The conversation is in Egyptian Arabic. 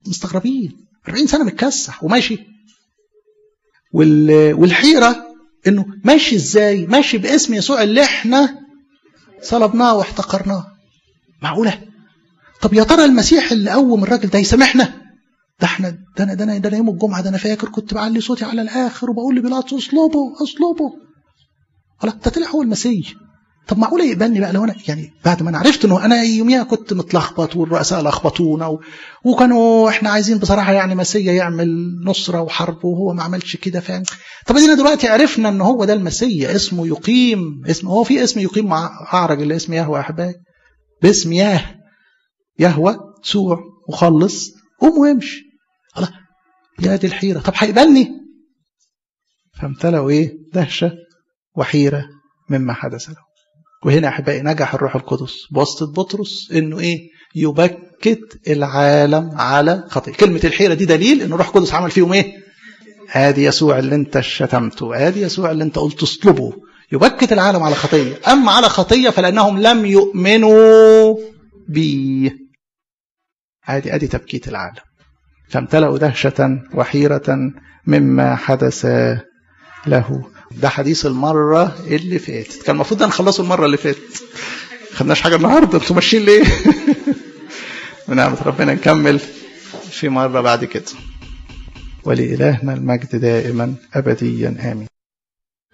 مستغربين 40 سنه متكسح وماشي وال... والحيره انه ماشي ازاي ماشي باسم يسوع اللي احنا صلبناه واحتقرناه معقوله طب يا ترى المسيح اللي قوم الراجل ده يسامحنا ده احنا ده انا ده انا ده انا يوم الجمعه ده انا فاكر كنت بعلي صوتي على الاخر وبقول لبيلاطس اصلبه اصلبه خلاص ده طلع هو المسيح طب معقوله يقبلني بقى لو انا يعني بعد ما انا عرفت انه انا يوميها كنت متلخبط والرؤساء لخبطونا و... وكانوا احنا عايزين بصراحه يعني مسيا يعمل نصره وحرب وهو ما عملش كده فاهم طب ادينا دلوقتي عرفنا ان هو ده المسيا اسمه يقيم اسمه هو في اسم يقيم مع اعرج اللي اسم يهوه يا احبائي باسم ياه يهوه سوع مخلص قوم وامشي الله يا دي الحيره طب هيقبلني فامتلأوا ايه دهشه وحيره مما حدث له وهنا احبائي نجح الروح القدس بواسطه بطرس انه ايه يبكت العالم على خطيه كلمه الحيره دي دليل ان الروح القدس عمل فيهم ايه ادي يسوع اللي انت شتمته ادي يسوع اللي انت قلت اصلبه يبكت العالم على خطيه اما على خطيه فلانهم لم يؤمنوا بي ادي ادي تبكيت العالم فامتلأوا دهشة وحيرة مما حدث له ده حديث المرة اللي فاتت كان المفروض ده نخلصه المرة اللي فاتت خدناش حاجة النهاردة انتوا ماشيين ليه ونعمة ربنا نكمل في مرة بعد كده ولإلهنا المجد دائما أبديا آمين